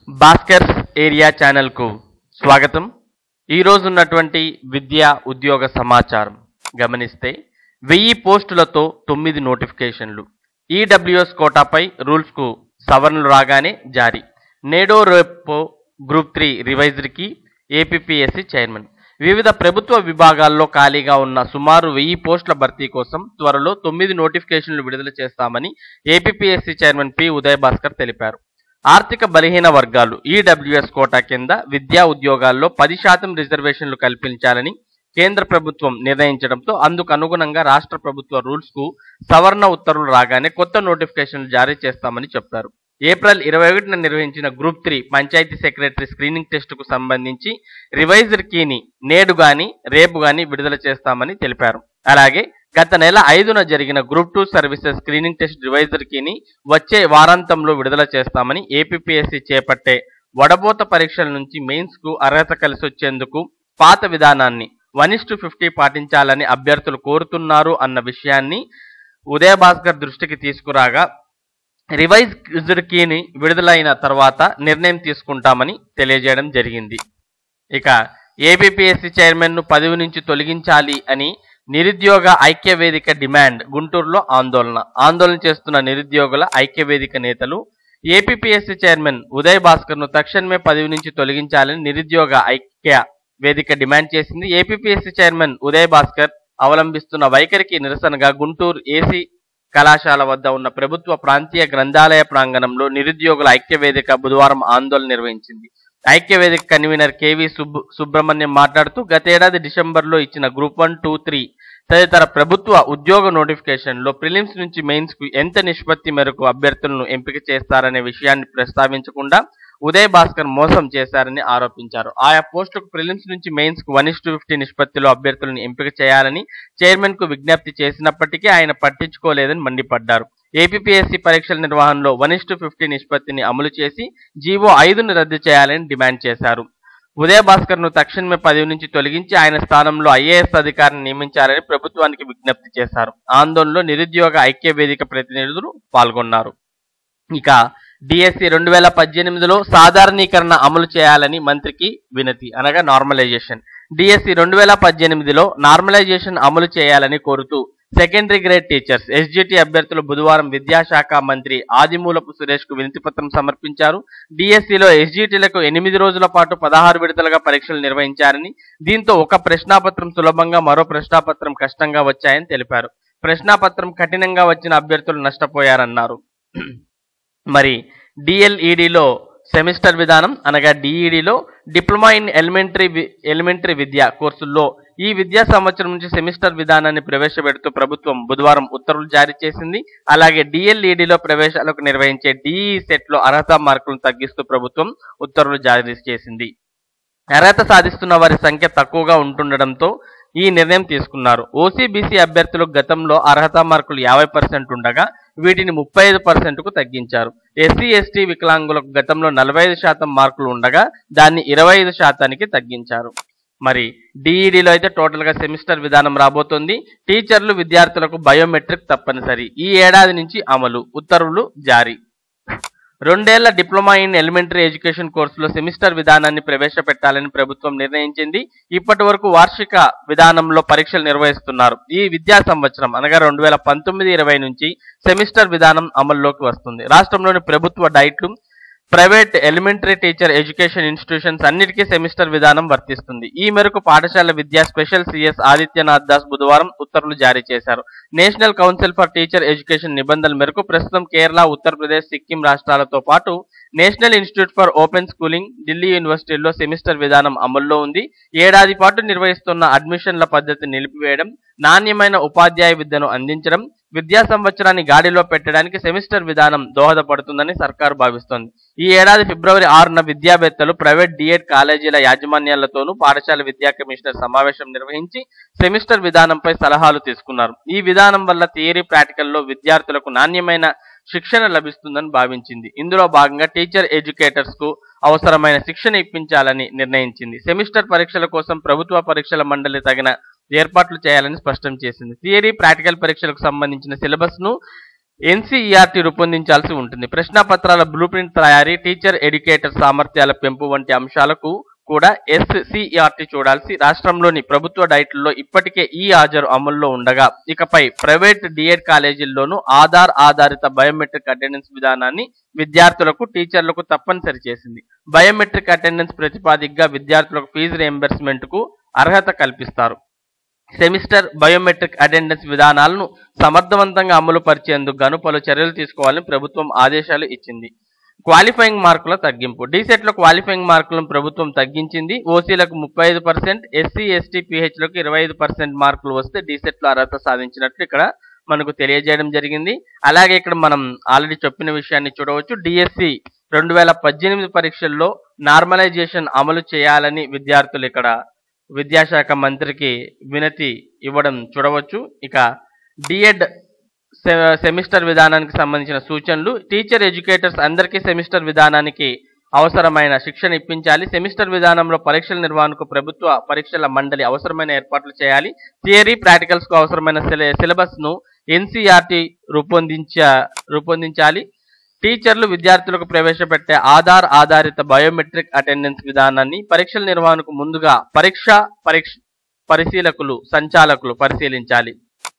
Bhaskar's area ఛానల్కు స్వాగతం ఈరోజు ఉన్నటువంటి విద్యా ఉద్యోగ సమాచారం గమనిస్తే వెయ్యి పోస్టులతో తొమ్మిది నోటిఫికేషన్లు ఈడబ్ల్యూఎస్ కోటాపై రూల్స్కు సవరణలు రాగానే జారీ నేడో రేపో గ్రూప్ త్రీ రివైజర్కి ఏపీపీఎస్సీ చైర్మన్ వివిధ ప్రభుత్వ విభాగాల్లో ఖాళీగా ఉన్న సుమారు వెయ్యి పోస్టుల భర్తీ కోసం త్వరలో తొమ్మిది నోటిఫికేషన్లు విడుదల చేస్తామని APPSC chairman P Uday Bhaskar తెలిపారు ఆర్థిక బలహీన వర్గాలు ఈడబ్ల్యూఎస్ కోటా కింద విద్యా ఉద్యోగాల్లో పది శాతం రిజర్వేషన్లు కల్పించాలని కేంద్ర ప్రభుత్వం నిర్ణయించడంతో అందుకు అనుగుణంగా రాష్ట్ర ప్రభుత్వ రూల్స్ కు సవరణ ఉత్తర్వులు రాగానే కొత్త నోటిఫికేషన్లు జారీ చేస్తామని చెప్పారు ఏప్రిల్ ఇరవై ఒకటిన నిర్వహించిన group three panchayat secretary screening టెస్టుకు సంబంధించి రివైజర్ కీని నేడు గాని రేపు గాని విడుదల చేస్తామని తెలిపారు అలాగే గత నెల ఐదున జరిగిన group two services screening test revised కీని వచ్చే వారాంతంలో విడుదల చేస్తామని ఏపీపీఎస్సీ చేపట్టే వడబోత పరీక్షల నుంచి మెయిన్స్ కు అర్హత కలిసి వచ్చేందుకు పాత విధానాన్ని వన్ ఇస్ ఫిఫ్టీ పాటించాలని అభ్యర్థులు కోరుతున్నారు అన్న విషయాన్ని ఉదయ భాస్కర్ దృష్టికి తీసుకురాగా రివైజ్డ్ కీని విడుదలైన తర్వాత నిర్ణయం తీసుకుంటామని తెలియజేయడం జరిగింది ఇక ఏబిపిఎస్సి చైర్మన్ ను పదవి నుంచి తొలగించాలి అని నిరుద్యోగ ఐక్య వేదిక డిమాండ్ గుంటూరులో ఆందోళన ఆందోళన చేస్తున్న నిరుద్యోగుల ఐక్య వేదిక నేతలు ఏపీపీఎస్సీ చైర్మన్ ఉదయ్ భాస్కర్ ను తక్షణమే పదవి నుంచి తొలగించాలని నిరుద్యోగ ఐక్య వేదిక డిమాండ్ చేసింది ఏపీపీఎస్సీ చైర్మన్ ఉదయ్ భాస్కర్ అవలంబిస్తున్న వైఖరికి నిరసనగా గుంటూరు ఏసీ కళాశాల వద్ద ఉన్న ప్రభుత్వ ప్రాంతీయ గ్రంథాలయ ప్రాంగణంలో నిరుద్యోగుల ఐక్య వేదిక బుధవారం ఆందోళన నిర్వహించింది ఐక్య వేదిక కన్వీనర్ కేవీ సుబ్ సుబ్రహ్మణ్యం మాట్లాడుతూ గతేడాది డిసెంబర్లో ఇచ్చిన గ్రూప్ వన్ టూ త్రీ తదితర ప్రభుత్వ ఉద్యోగ నోటిఫికేషన్లో ప్రిలిమ్స్ నుంచి మెయిన్స్ కు ఎంత నిష్పత్తి మేరకు అభ్యర్థులను ఎంపిక చేస్తారనే విషయాన్ని ప్రస్తావించకుండా ఉదయ్ భాస్కర్ మోసం చేశారని ఆరోపించారు ఆయా పోస్టులకు ప్రిలిమ్స్ నుంచి మెయిన్స్ కు వన్ ఫిఫ్టీ నిష్పత్తిలో అభ్యర్థులను ఎంపిక చేయాలని చైర్మన్ కు విజ్ఞప్తి చేసినప్పటికీ ఆయన పట్టించుకోలేదని మండిపడ్డారు ఏపీపీఎస్సీ పరీక్షల నిర్వహణలో వన్ ఫిఫ్టీ నిష్పత్తిని అమలు చేసి జీవో ఐదును రద్దు చేయాలని డిమాండ్ చేశారు ఉదయ భాస్కర్ ను తక్షణమే పదవి నుంచి తొలగించి ఆయన స్థానంలో ఐఏఎస్ అధికారిని నియమించాలని ప్రభుత్వానికి విజ్ఞప్తి చేశారు ఆందోళనలో నిరుద్యోగ ఐక్య వేదిక ప్రతినిధులు పాల్గొన్నారు ఇక డిఎస్సి రెండు వేల పద్దెనిమిదిలో సాధారణీకరణ అమలు చేయాలని మంత్రికి వినతి అనగా నార్మలైజేషన్ డిఎస్సి రెండు వేల పద్దెనిమిదిలో నార్మలైజేషన్ అమలు చేయాలని కోరుతూ సెకండరీ గ్రేడ్ టీచర్స్ ఎస్జిటి అభ్యర్థులు బుధవారం విద్యాశాఖ మంత్రి ఆదిమూలపు సురేష్ కు వినతి పత్రం సమర్పించారు డిఎస్సిలో ఎస్జిటిలకు ఎనిమిది రోజుల పాటు పదహారు విడతలుగా పరీక్షలు నిర్వహించారని దీంతో ఒక ప్రశ్నాపత్రం సులభంగా మరో ప్రశ్నాపత్రం కష్టంగా వచ్చాయని తెలిపారు ప్రశ్నాపత్రం కఠినంగా వచ్చిన అభ్యర్థులు నష్టపోయారన్నారు మరి డిఎల్ఈడిలో సెమిస్టర్ విధానం అనగా డిఈడిలో డిప్లొమా ఇన్ ఎలిమెంటరీ వి- ఎలిమెంటరీ విద్య కోర్సుల్లో ఈ విద్యా సంవత్సరం నుంచి సెమిస్టర్ విధానాన్ని ప్రవేశపెడుతూ ప్రభుత్వం బుధవారం ఉత్తర్వులు జారీ చేసింది అలాగే డిఎల్ఈడిలో ప్రవేశాలకు నిర్వహించే డిఈ సెట్ లో అర్హత మార్కులను తగ్గిస్తూ ప్రభుత్వం ఉత్తర్వులు జారీ చేసింది అర్హత సాధిస్తున్న వారి సంఖ్య తక్కువగా ఉంటుండడంతో ఈ నిర్ణయం తీసుకున్నారు ఓసీబీసీ అభ్యర్థులు గతంలో అర్హత మార్కులు యాభై పర్సెంట్ ఉండగా వీటిని ముప్పై ఐదు కు తగ్గించారు ఎస్సీ ఎస్టీ వికలాంగులకు గతంలో నలభై ఐదు శాతం మార్కులు ఉండగా దాన్ని ఇరవై ఐదు శాతానికి తగ్గించారు మరి డిఈడిలో అయితే టోటల్ గా సెమిస్టర్ విధానం రాబోతోంది టీచర్లు విద్యార్థులకు బయోమెట్రిక్ తప్పనిసరి ఈ ఏడాది నుంచి అమలు ఉత్తర్వులు జారీ రెండేళ్ల డిప్లొమా ఇన్ ఎలిమెంటరీ ఎడ్యుకేషన్ కోర్సులో సెమిస్టర్ విధానాన్ని ప్రవేశపెట్టాలని ప్రభుత్వం నిర్ణయించింది ఇప్పటి వరకు వార్షిక విధానంలో పరీక్షలు నిర్వహిస్తున్నారు ఈ విద్యా సంవత్సరం అనగా రెండు వేల పంతొమ్మిది ఇరవై నుంచి సెమిస్టర్ విధానం అమల్లోకి వస్తుంది రాష్ట్రంలోని ప్రభుత్వ డైట్లు private elementary teacher education institutions అన్నిటికీ సెమిస్టర్ విధానం వర్తిస్తుంది ఈ మేరకు పాఠశాల విద్యా స్పెషల్ సిఎస్ ఆదిత్యనాథ్ దాస్ బుధవారం ఉత్తర్వులు జారీ చేశారు national council for teacher education నిబంధనల మేరకు ప్రస్తుతం కేరళ ఉత్తరప్రదేశ్ సిక్కిం రాష్ట్రాలతో పాటు national institute for open schooling Delhi యూనివర్సిటీల్లో సెమిస్టర్ విధానం అమల్లో ఉంది ఏడాది పాటు నిర్వహిస్తున్న అడ్మిషన్ల పద్ధతి నిలిపివేయడం నాణ్యమైన ఉపాధ్యాయ విద్యను అందించడం విద్యా సంవత్సరాన్ని గాడిలో పెట్టడానికి సెమిస్టర్ విధానం దోహదపడుతుందని సర్కారు భావిస్తోంది ఈ ఏడాది ఫిబ్రవరి ఆరున విద్యావేత్తలు ప్రైవేట్ డిఎడ్ కాలేజీల యాజమాన్యాలతోనూ పాఠశాల విద్యా కమిషనర్ సమావేశం నిర్వహించి సెమిస్టర్ విధానంపై సలహాలు తీసుకున్నారు ఈ విధానం వల్ల థియరీ ప్రాక్టికల్లో విద్యార్థులకు నాణ్యమైన శిక్షణ లభిస్తుందని భావించింది ఇందులో భాగంగా టీచర్ ఎడ్యుకేటర్స్ కు అవసరమైన శిక్షణ ఇప్పించాలని నిర్ణయించింది సెమిస్టర్ పరీక్షల కోసం ప్రభుత్వ పరీక్షల మండలి తగిన ఏర్పాట్లు చేయాలని స్పష్టం చేసింది థియరీ ప్రాక్టికల్ పరీక్షలకు సంబంధించిన సిలబస్ ను ఎన్సీఈఆర్టీ రూపొందించాల్సి ఉంటుంది ప్రశ్నాపత్రాల బ్లూ ప్రింట్ తయారీ టీచర్ ఎడ్యుకేటర్ సామర్థ్యాల పెంపు వంటి అంశాలకు కూడా ఎస్సీఆర్టీ చూడాల్సి రాష్ట్రంలోని ప్రభుత్వ డైట్లో ఇప్పటికే ఈ హాజరు అమల్లో ఉండగా ఇకపై ప్రైవేట్ డిఎడ్ కాలేజీల్లోనూ ఆధార్ ఆధారిత బయోమెట్రిక్ అటెండెన్స్ విధానాన్ని విద్యార్థులకు టీచర్లకు తప్పనిసరి చేసింది బయోమెట్రిక్ అటెండెన్స్ ప్రతిపాదికగా విద్యార్థులకు ఫీజు రియంబర్స్మెంట్ కు అర్హత కల్పిస్తారు సెమిస్టర్ బయోమెట్రిక్ అటెండెన్స్ విధానాలను సమర్థవంతంగా అమలు పరిచేందుకు గాను పలు చర్యలు తీసుకోవాలని ప్రభుత్వం ఆదేశాలు ఇచ్చింది క్వాలిఫైయింగ్ మార్కుల తగ్గింపు డీసెట్లో క్వాలిఫైయింగ్ మార్కులను ప్రభుత్వం తగ్గించింది ఓసీలకు ముప్పై ఐదు పర్సెంట్ ఎస్సీ ఎస్టీ పీహెచ్లకు ఇరవై ఐదు పర్సెంట్ మార్కులు వస్తే డీసెట్లో అర్హత సాధించినట్లు ఇక్కడ మనకు తెలియజేయడం జరిగింది అలాగే ఇక్కడ మనం ఆల్రెడీ చెప్పిన విషయాన్ని చూడవచ్చు డిఎస్సి రెండు వేల పద్దెనిమిది పరీక్షల్లో నార్మలైజేషన్ అమలు చేయాలని విద్యార్థులు ఇక్కడ విద్యాశాఖ మంత్రికి వినతి ఇవ్వడం చూడవచ్చు ఇక డిఎడ్ సెమిస్టర్ విధానానికి సంబంధించిన సూచనలు టీచర్ ఎడ్యుకేటర్స్ అందరికీ సెమిస్టర్ విధానానికి అవసరమైన శిక్షణ ఇప్పించాలి సెమిస్టర్ విధానంలో పరీక్షల నిర్వహణకు ప్రభుత్వ పరీక్షల మండలి అవసరమైన ఏర్పాట్లు చేయాలి థియరీ ప్రాక్టికల్స్ కు అవసరమైన సిలబస్ ను ఎన్సీఆర్టీ రూపొందించ రూపొందించాలి టీచర్లు విద్యార్థులకు ప్రవేశపెట్టే ఆధార్ ఆధారిత బయోమెట్రిక్ అటెండెన్స్ విధానాన్ని పరీక్షల నిర్వహణకు ముందుగా పరీక్ష పరీక్ష పరిశీలకులు సంచాలకులు పరిశీలించాలి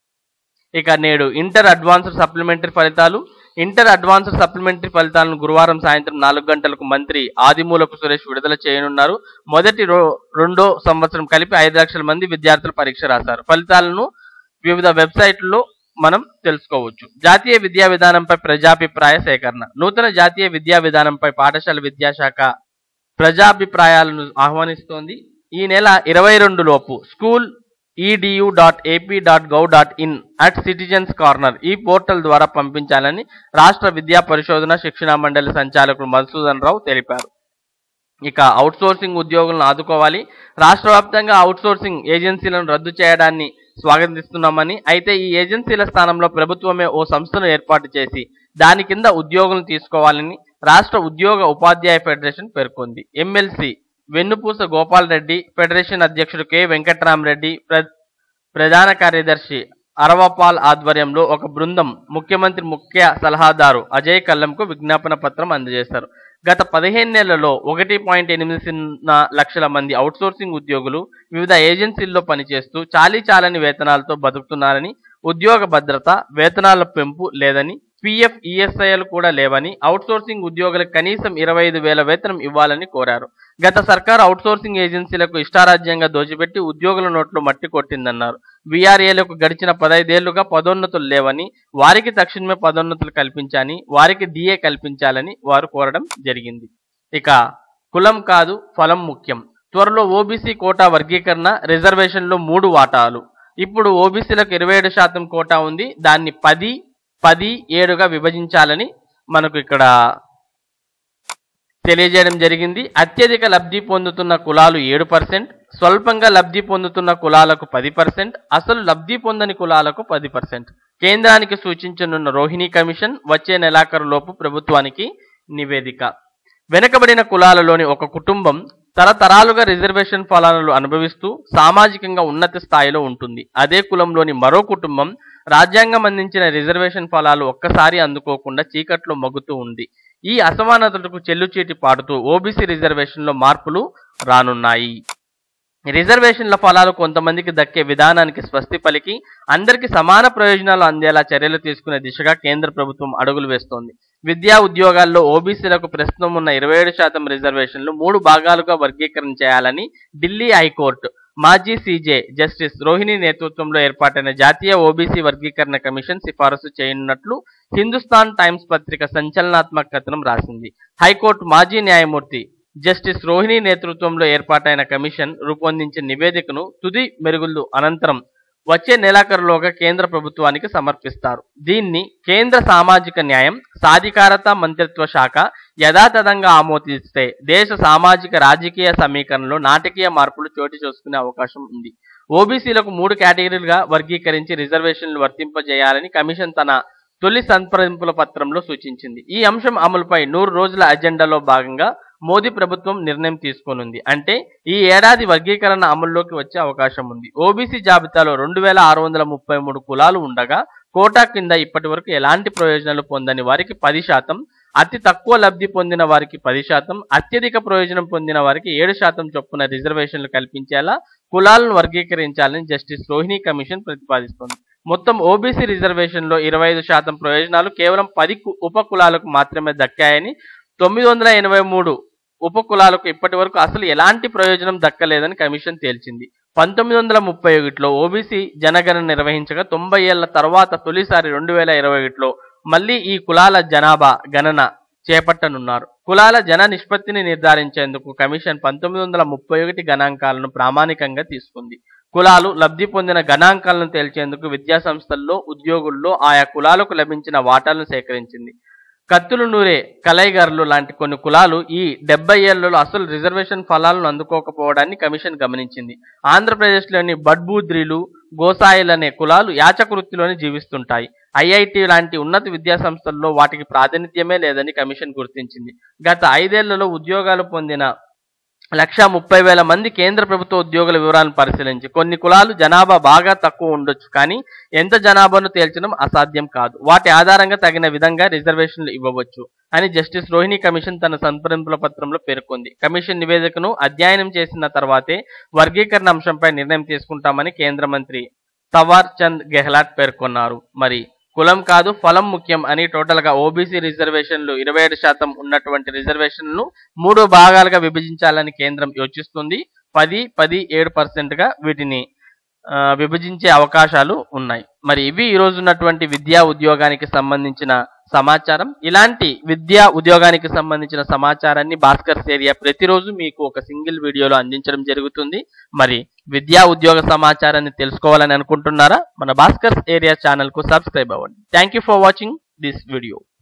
ఇక నేడు ఇంటర్ అడ్వాన్స్డ్ సప్లిమెంటరీ ఫలితాలు ఇంటర్ అడ్వాన్స్డ్ సప్లిమెంటరీ ఫలితాలను గురువారం సాయంత్రం నాలుగు గంటలకు మంత్రి ఆదిమూలపు సురేష్ విడుదల చేయనున్నారు మొదటి రో రెండో సంవత్సరం కలిపి ఐదు లక్షల మంది విద్యార్థులు పరీక్ష రాశారు ఫలితాలను వివిధ వెబ్సైట్లలో మనం తెలుసుకోవచ్చు జాతీయ విద్యా విధానంపై ప్రజాభిప్రాయ సేకరణ నూతన జాతీయ విద్యా విధానంపై పాఠశాల విద్యాశాఖ ప్రజాభిప్రాయాలను ఆహ్వానిస్తోంది ఈ నెల ఇరవై రెండు లోపు school EDU dot AP dot gov dot in at citizens corner ఈ పోర్టల్ ద్వారా పంపించాలని రాష్ట్ర విద్యా పరిశోధన శిక్షణా మండలి సంచాలకుడు మధుసూదన్ రావు తెలిపారు ఇక అవుట్సోర్సింగ్ ఉద్యోగులను ఆదుకోవాలి రాష్ట్ర వ్యాప్తంగా అవుట్సోర్సింగ్ ఏజెన్సీలను రద్దు చేయడాన్ని స్వాగతిస్తున్నామని అయితే ఈ ఏజెన్సీల స్థానంలో ప్రభుత్వమే ఓ సంస్థను ఏర్పాటు చేసి దాని కింద ఉద్యోగులను తీసుకోవాలని రాష్ట్ర ఉద్యోగ ఉపాధ్యాయ ఫెడరేషన్ పేర్కొంది ఎమ్మెల్సీ వెన్నుపూస గోపాల్ రెడ్డి ఫెడరేషన్ అధ్యక్షుడు కె వెంకట్రామరెడ్డి ప్ర ప్రధాన కార్యదర్శి అరవపాల్ ఆధ్వర్యంలో ఒక బృందం ముఖ్యమంత్రి ముఖ్య సలహాదారు అజయ్ కల్లంకు విజ్ఞాపన పత్రం అందజేశారు గత పదిహేను నెలల్లో ఒకటి పాయింట్ ఎనిమిది సున్నా లక్షల మంది అవుట్సోర్సింగ్ ఉద్యోగులు వివిధ ఏజెన్సీల్లో పనిచేస్తూ చాలీ చాలని వేతనాలతో బతుకుతున్నారని ఉద్యోగ భద్రత వేతనాల పెంపు లేదని పీఎఫ్ ఈఎస్ఐలు కూడా లేవని అవుట్సోర్సింగ్ ఉద్యోగులకు కనీసం ఇరవై ఐదు వేల వేతనం ఇవ్వాలని కోరారు గత సర్కారు అవుట్సోర్సింగ్ ఏజెన్సీలకు ఇష్టారాజ్యంగా దోచిపెట్టి ఉద్యోగుల నోట్లో మట్టి కొట్టిందన్నారు వీఆర్ఏలకు గడిచిన పదైదేళ్లుగా పదోన్నతులు లేవని వారికి తక్షణమే పదోన్నతులు కల్పించాలని వారికి డిఏ కల్పించాలని వారు కోరడం జరిగింది ఇక కులం కాదు ఫలం ముఖ్యం త్వరలో ఓబీసీ కోటా వర్గీకరణ రిజర్వేషన్లో మూడు వాటాలు ఇప్పుడు ఓబీసీలకు ఇరవై ఏడు శాతం కోటా ఉంది దాన్ని పది పది ఏడుగా విభజించాలని మనకు ఇక్కడ తెలియజేయడం జరిగింది అత్యధిక లబ్ధి పొందుతున్న కులాలు ఏడు పర్సెంట్ స్వల్పంగా లబ్ధి పొందుతున్న కులాలకు పది పర్సెంట్ అసలు లబ్ధి పొందని కులాలకు పది పర్సెంట్ కేంద్రానికి సూచించనున్న రోహిణి కమిషన్ వచ్చే నెలాఖరు లోపు ప్రభుత్వానికి నివేదిక వెనుకబడిన కులాలలోని ఒక కుటుంబం తరతరాలుగా రిజర్వేషన్ ఫలాలను అనుభవిస్తూ సామాజికంగా ఉన్నత స్థాయిలో ఉంటుంది అదే కులంలోని మరో కుటుంబం రాజ్యాంగం అందించిన రిజర్వేషన్ ఫలాలు ఒక్కసారి అందుకోకుండా చీకట్లో మగ్గుతూ ఉంది ఈ అసమానతలకు చెల్లుచీటి పాడుతూ ఓబీసీ రిజర్వేషన్లో మార్పులు రానున్నాయి రిజర్వేషన్ల ఫలాలు కొంతమందికి దక్కే విధానానికి స్వస్తి పలికి అందరికీ సమాన ప్రయోజనాలు అందేలా చర్యలు తీసుకునే దిశగా కేంద్ర ప్రభుత్వం అడుగులు వేస్తోంది విద్యా ఉద్యోగాల్లో ఓబీసీలకు ప్రస్తుతం ఉన్న ఇరవై ఏడు శాతం రిజర్వేషన్లు మూడు భాగాలుగా వర్గీకరణ చేయాలని ఢిల్లీ హైకోర్టు మాజీ సీజే జస్టిస్ రోహిణి నేతృత్వంలో ఏర్పాటైన జాతీయ ఓబీసీ వర్గీకరణ కమిషన్ సిఫారసు చేయనున్నట్లు హిందుస్థాన్ టైమ్స్ పత్రిక సంచలనాత్మక కథనం రాసింది హైకోర్టు మాజీ న్యాయమూర్తి జస్టిస్ రోహిణి నేతృత్వంలో ఏర్పాటైన కమిషన్ రూపొందించిన నివేదికను తుది మెరుగులు అనంతరం వచ్చే నెలాఖరులోగా కేంద్ర ప్రభుత్వానికి సమర్పిస్తారు దీన్ని కేంద్ర సామాజిక న్యాయం సాధికారత మంత్రిత్వ శాఖ యథాతథంగా ఆమోదిస్తే దేశ సామాజిక రాజకీయ సమీకరణలో నాటకీయ మార్పులు చోటు చేసుకునే అవకాశం ఉంది ఓబీసీలకు మూడు కేటగిరీలుగా వర్గీకరించి రిజర్వేషన్లు వర్తింపజేయాలని కమిషన్ తన తొలి సంప్రదింపుల పత్రంలో సూచించింది ఈ అంశం అమలుపై నూరు రోజుల అజెండాలో భాగంగా మోదీ ప్రభుత్వం నిర్ణయం తీసుకోనుంది అంటే ఈ ఏడాది వర్గీకరణ అమల్లోకి వచ్చే అవకాశం ఉంది ఓబీసీ జాబితాలో రెండు వేల ఆరు వందల ముప్పై మూడు కులాలు ఉండగా కోటా కింద ఇప్పటి వరకు ఎలాంటి ప్రయోజనాలు పొందని వారికి పది శాతం అతి తక్కువ లబ్ధి పొందిన వారికి పది శాతం అత్యధిక ప్రయోజనం పొందిన వారికి ఏడు శాతం చొప్పున రిజర్వేషన్లు కల్పించేలా కులాలను వర్గీకరించాలని జస్టిస్ రోహిణి కమిషన్ ప్రతిపాదిస్తోంది మొత్తం ఓబీసీ రిజర్వేషన్లో ఇరవై ఐదు శాతం ప్రయోజనాలు కేవలం పది కు- ఉప కులాలకు మాత్రమే దక్కాయని తొమ్మిది వందల ఎనభై మూడు ఉప కులాలకు ఇప్పటి వరకు అసలు ఎలాంటి ప్రయోజనం దక్కలేదని కమిషన్ తేల్చింది పంతొమ్మిది వందల ముప్పై ఒకటిలో ఓబీసీ జనగణన నిర్వహించగా తొంభై ఏళ్ల తర్వాత తొలిసారి రెండు వేల ఇరవై ఒకటిలో మళ్ళీ ఈ కులాల జనాభా గణన చేపట్టనున్నారు కులాల జన నిష్పత్తిని నిర్ధారించేందుకు కమిషన్ పంతొమ్మిది వందల ముప్పై ఒకటి గణాంకాలను ప్రామాణికంగా తీసుకుంది కులాలు లబ్ధి పొందిన గణాంకాలను తేల్చేందుకు విద్యా సంస్థల్లో ఉద్యోగుల్లో ఆయా కులాలకు లభించిన వాటాలను సేకరించింది కత్తులు నూరే కలైగర్లు లాంటి కొన్ని కులాలు ఈ డెబ్బై ఏళ్లలో అసలు రిజర్వేషన్ ఫలాలను అందుకోకపోవడాన్ని కమిషన్ గమనించింది ఆంధ్రప్రదేశ్లోని బడ్బూద్రీలు గోసాయిలు అనే కులాలు యాచక వృత్తిలోనే జీవిస్తుంటాయి ఐఐటి లాంటి ఉన్నత విద్యా సంస్థల్లో వాటికి ప్రాతినిధ్యమే లేదని కమిషన్ గుర్తించింది గత ఐదేళ్లలో ఉద్యోగాలు పొందిన లక్ష ముప్పై వేల మంది కేంద్ర ప్రభుత్వ ఉద్యోగుల వివరాలను పరిశీలించి కొన్ని కులాలు జనాభా బాగా తక్కువ ఉండొచ్చు కానీ ఎంత జనాభాను తేల్చడం అసాధ్యం కాదు వాటి ఆధారంగా తగిన విధంగా రిజర్వేషన్లు ఇవ్వవచ్చు అని జస్టిస్ రోహిణి కమిషన్ తన సంప్రదింపుల పత్రంలో పేర్కొంది కమిషన్ నివేదికను అధ్యయనం చేసిన తర్వాతే వర్గీకరణ అంశంపై నిర్ణయం తీసుకుంటామని కేంద్ర మంత్రి తవార్ చంద్ గెహ్లాట్ పేర్కొన్నారు మరి కులం కాదు ఫలం ముఖ్యం అని టోటల్ గా ఓబీసీ రిజర్వేషన్లు ఇరవై ఏడు శాతం ఉన్నటువంటి రిజర్వేషన్లను మూడు భాగాలుగా విభజించాలని కేంద్రం యోచిస్తుంది పది పది ఏడు పర్సెంట్ గా వీటిని ఆ, విభజించే అవకాశాలు ఉన్నాయి మరి ఇవి ఈ రోజు ఉన్నటువంటి విద్యా ఉద్యోగానికి సంబంధించిన సమాచారం ఇలాంటి విద్యా ఉద్యోగానికి సంబంధించిన సమాచారాన్ని భాస్కర్ ఏరియా ప్రతిరోజు మీకు ఒక సింగిల్ వీడియోలో అందించడం జరుగుతుంది మరి విద్యా ఉద్యోగ సమాచారాన్ని తెలుసుకోవాలని అనుకుంటున్నారా మన భాస్కర్ ఏరియా ఛానల్ కు సబ్స్క్రైబ్ అవ్వండి thank you for watching this video